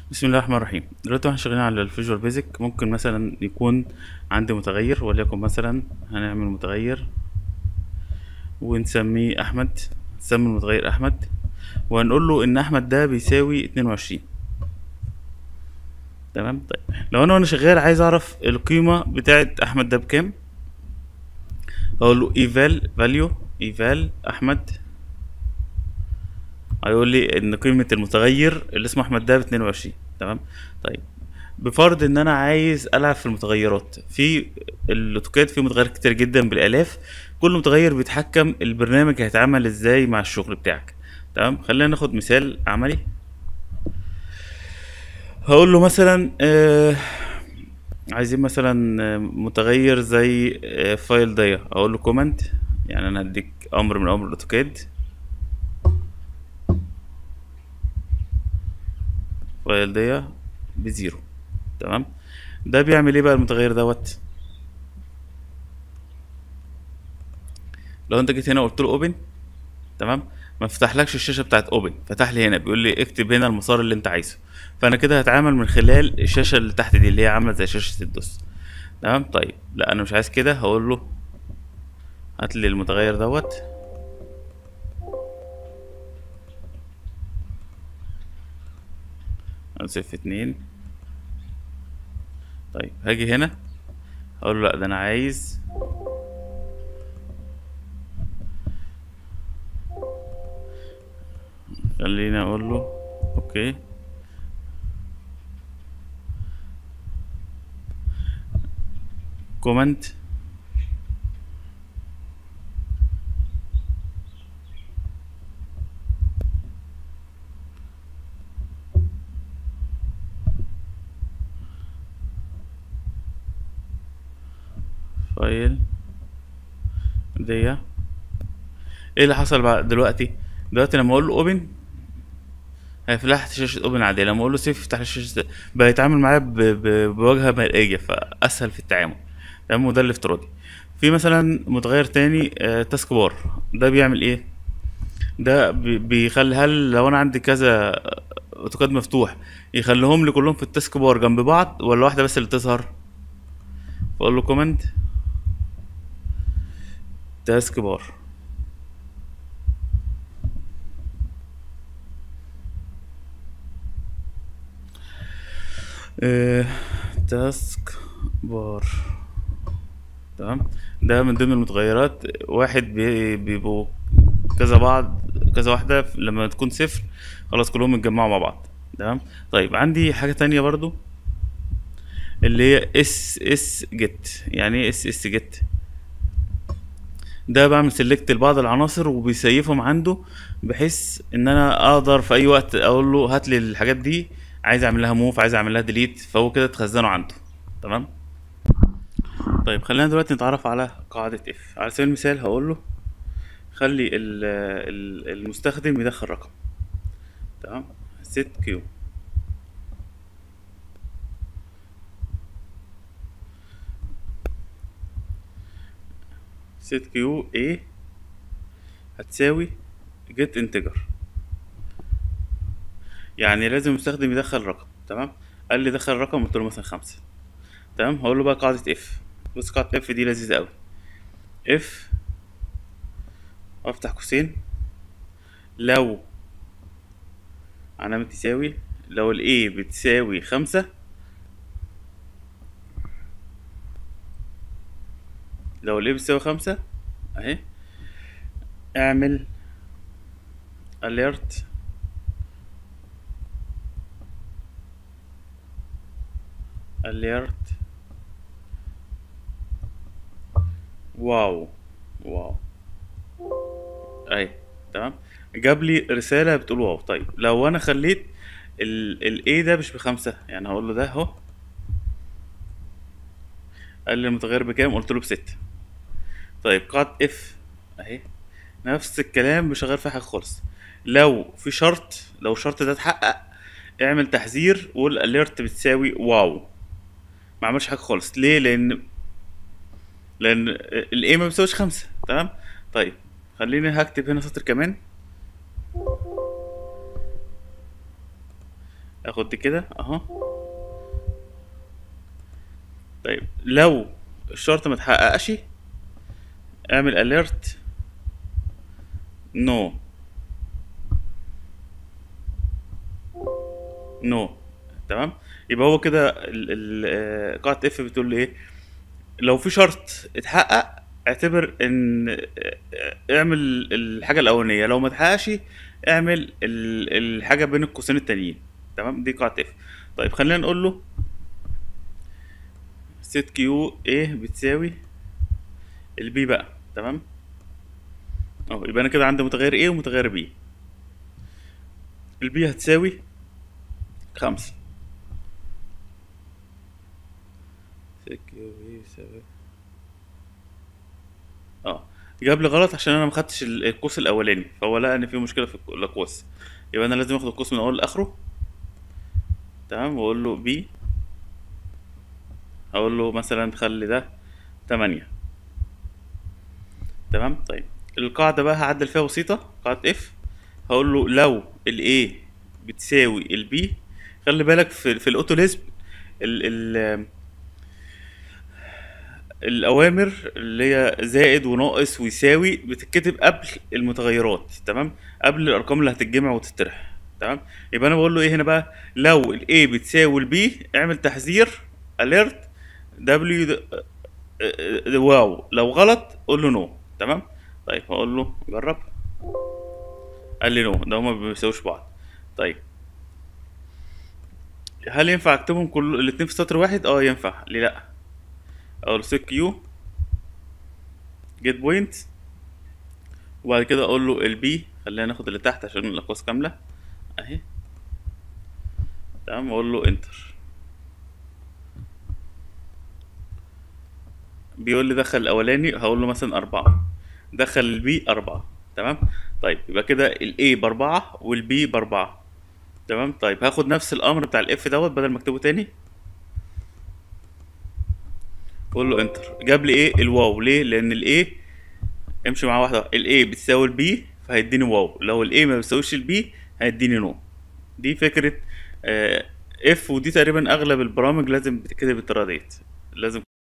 بسم الله الرحمن الرحيم دلوقتي واحنا شغالين على الفيجوال بيزك ممكن مثلا يكون عندي متغير وليكن مثلا هنعمل متغير ونسميه احمد نسمي المتغير احمد وهنقول له ان احمد ده بيساوي اتنين وعشرين تمام طيب لو انا وانا شغال عايز اعرف القيمة بتاعت احمد ده بكام اقول له eval value eval احمد هيقول لي ان قيمة المتغير اللي اسمه احمد ده باتنين وعشرين تمام طيب بفرض ان انا عايز العب في المتغيرات في الاوتوكاد فيه متغيرات كتير جدا بالالاف كل متغير بيتحكم البرنامج هيتعامل ازاي مع الشغل بتاعك تمام خلينا ناخد مثال عملي هقول له مثلا آه عايزين مثلا آه، متغير زي آه فايل ضيق اقول له كومنت يعني انا هديك امر من امر الاوتوكاد فايل ضيق بزيرو تمام ده بيعمل ايه بقى المتغير دوت لو انت جيت هنا قلت له اوبن تمام ما فتحلكش الشاشه بتاعت اوبن فتح لي هنا بيقول لي اكتب هنا المسار اللي انت عايزه فانا كده هتعامل من خلال الشاشه اللي تحت دي اللي هي عامله زي شاشه الدوس تمام طيب لا انا مش عايز كده هقول له هات لي المتغير دوت صفر اتنين طيب هاجي هنا اقول له لا ده انا عايز خليني اقول له اوكي كومنت فايل دي ايه اللي حصل بعد دلوقتي دلوقتي لما اقول له اوبن هيفتح شاشة اوبن عادية لما اقول له سيف يفتح لي شاشة بقى يتعامل معايا ب- ب- بواجهة مرئية فاسهل في التعامل تمام وده الافتراضي في مثلا متغير تاني آه، تاسك بار ده بيعمل ايه ده بي- بيخلي هل لو انا عندي كذا اوتوكاد مفتوح يخليهم لي كلهم في التاسك بار جنب بعض ولا واحدة بس اللي تظهر فاقول له كومنت تاسك بار آه، تاسك بار تمام ده من ضمن المتغيرات واحد بي- بيبقوا كذا بعض كذا واحدة لما تكون صفر خلاص كلهم يتجمعوا مع بعض تمام طيب عندي حاجة تانية برضو اللي هي اس اس جيت يعني ايه اس اس جيت ده بعمل سيلكت لبعض العناصر وبيسيفهم عنده بحيث ان انا اقدر في اي وقت اقول له هات لي الحاجات دي عايز اعمل لها موف عايز اعمل لها ديليت فهو كده تخزنه عنده تمام طيب خلينا دلوقتي نتعرف على قاعدة اف على سبيل المثال هقول له خلي ال- ال- المستخدم يدخل رقم تمام set q set q a هتساوي get integer يعني لازم المستخدم يدخل رقم تمام قال لي دخل رقم قلت له مثلا خمسة تمام هقول له بقى قاعدة اف بص قاعدة اف دي لذيذة قوي اف افتح قوسين لو علامة تساوي لو ال A بتساوي خمسة لو ال A بتساوي خمسة اهي اعمل alert alert واو واو اهي تمام جاب لي رسالة بتقول واو طيب لو انا خليت ال ال A ده مش بخمسة يعني هقول له ده اهو قال لي المتغير بكام قلت له بستة طيب قاعدة اف اهي نفس الكلام مش شغال فيها حاجة خالص لو في شرط لو الشرط ده اتحقق اعمل تحذير وقول اليرت بتساوي واو ما عملش حاجة خالص ليه لان لان الايه ما بيساويش خمسة تمام طيب خليني هكتب هنا سطر كمان اخد دي كده اهو طيب لو الشرط ما اتحققش اعمل اليرت نو نو تمام يبقى هو كده ال- ال- آه، قاعدة اف بتقول لي ايه لو في شرط اتحقق اعتبر ان اه، اعمل الحاجة الأولانية لو ما اتحققش اعمل ال- الحاجة بين القوسين التانيين تمام دي قاعدة اف طيب خلينا نقول له set كيو ايه بتساوي البي بقى تمام اهو يبقى انا كده عندي متغير ايه ومتغير بي البي هتساوي خمسة set كيو بي بتساوي اه جاب لي غلط عشان انا ما خدتش ال- القوس الاولاني فهو لقى ان في مشكله في الك- الاقواس يبقى انا لازم اخد القوس من اوله لاخره تمام واقول له بي هقول له مثلا خلي ده تمانية تمام طيب القاعدة بقى هعدل فيها بسيطة قاعدة اف هقول له لو ال A بتساوي ال B خلي بالك في, في الاوتو ليسب ال ال الأوامر اللي هي زائد وناقص ويساوي بتتكتب قبل المتغيرات تمام قبل الأرقام اللي هتتجمع وتطرح تمام يبقى أنا بقول له إيه هنا بقى لو ال A بتساوي ال B اعمل تحذير alert W د- اه- اه- واو لو غلط قول له نو تمام طيب هقول له جرب قال لي نو ده هما ما بيساويش بعض طيب هل ينفع اكتبهم كل الاتنين في سطر واحد اه ينفع ليه لا اقول سيت كيو جيت بوينت وبعد كده اقول له البي خلينا ناخد اللي تحت عشان الاقواس كامله اهي تمام واقول له انتر بيقول لي دخل الاولاني هقول له مثلا أربعة دخل البي أربعة تمام طيب يبقى كده الاي بأربعة والبي بأربعة تمام طيب هاخد نفس الامر بتاع الاف دوت بدل ما اكتبه تاني قول له انتر جاب لي ايه الواو ليه لان الاي امشي مع واحده الاي بتساوي البي فهيديني واو لو الاي ما بيساويش البي هيديني نو دي فكره اف ودي تقريبا اغلب البرامج لازم بتتكتب بالطريقه ديت لازم